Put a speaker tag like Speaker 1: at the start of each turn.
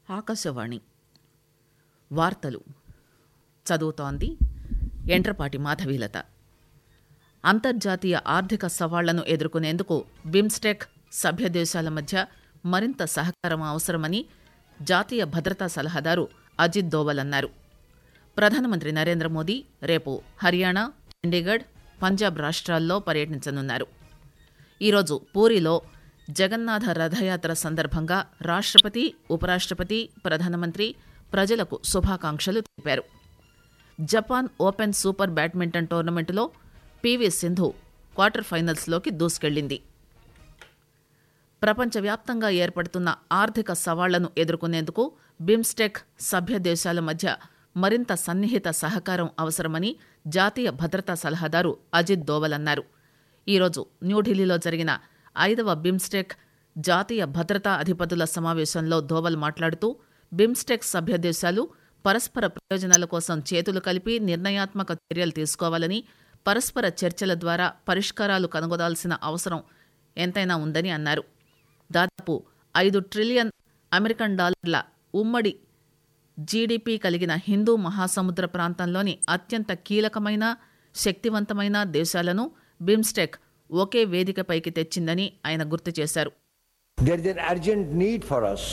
Speaker 1: ఆకాశవాణి వార్తలు చదువుతోంది ఎంట్రపాటి మాధవీలత అంతర్జాతీయ ఆర్థిక సవాళ్లను ఎదుర్కొనేందుకు బిమ్స్టెక్ సభ్య దేశాల మధ్య మరింత సహకారం అవసరమని జాతీయ భద్రతా సలహాదారు అజిత్ దోవల్ అన్నారు ప్రధానమంత్రి నరేంద్ర మోదీ రేపు హర్యానా చండీగఢ్ పంజాబ్ రాష్ట్రాల్లో పర్యటించనున్నారు ఈరోజు పూరిలో జగన్నాథ రథయాత్ర సందర్భంగా రాష్ట్రపతి ఉపరాష్ట్రపతి ప్రధానమంత్రి ప్రజలకు శుభాకాంక్షలు తెలిపారు జపాన్ ఓపెన్ సూపర్ బ్యాడ్మింటన్ టోర్నమెంటులో పీవీ సింధు క్వార్టర్ ఫైనల్స్లోకి దూసుకెళ్లింది ప్రపంచవ్యాప్తంగా ఏర్పడుతున్న ఆర్థిక సవాళ్లను ఎదుర్కొనేందుకు బిమ్స్టెక్ సభ్య దేశాల మధ్య మరింత సన్నిహిత సహకారం అవసరమని జాతీయ భద్రతా సలహాదారు అజిత్ దోవల్ అన్నారు ఈరోజు న్యూఢిల్లీలో జరిగిన ఐదవ బిమ్స్టెక్ జాతీయ భద్రతా అధిపతుల సమావేశంలో దోవల్ మాట్లాడుతూ బిమ్స్టెక్ సభ్య దేశాలు పరస్పర ప్రయోజనాల కోసం చేతులు కలిపి నిర్ణయాత్మక చర్యలు తీసుకోవాలని పరస్పర చర్చల ద్వారా పరిష్కారాలు కనుగొనాల్సిన అవసరం ఎంతైనా ఉందని అన్నారు దాదాపు ఐదు ట్రిలియన్ అమెరికన్ డాలర్ల ఉమ్మడి జీడీపీ కలిగిన హిందూ మహాసముద్ర ప్రాంతంలోని అత్యంత కీలకమైన శక్తివంతమైన దేశాలను బిమ్స్టెక్ ఒకే వేదికపైకి తెచ్చిందని ఆయన గుర్తు చేశారు
Speaker 2: There is an urgent need for us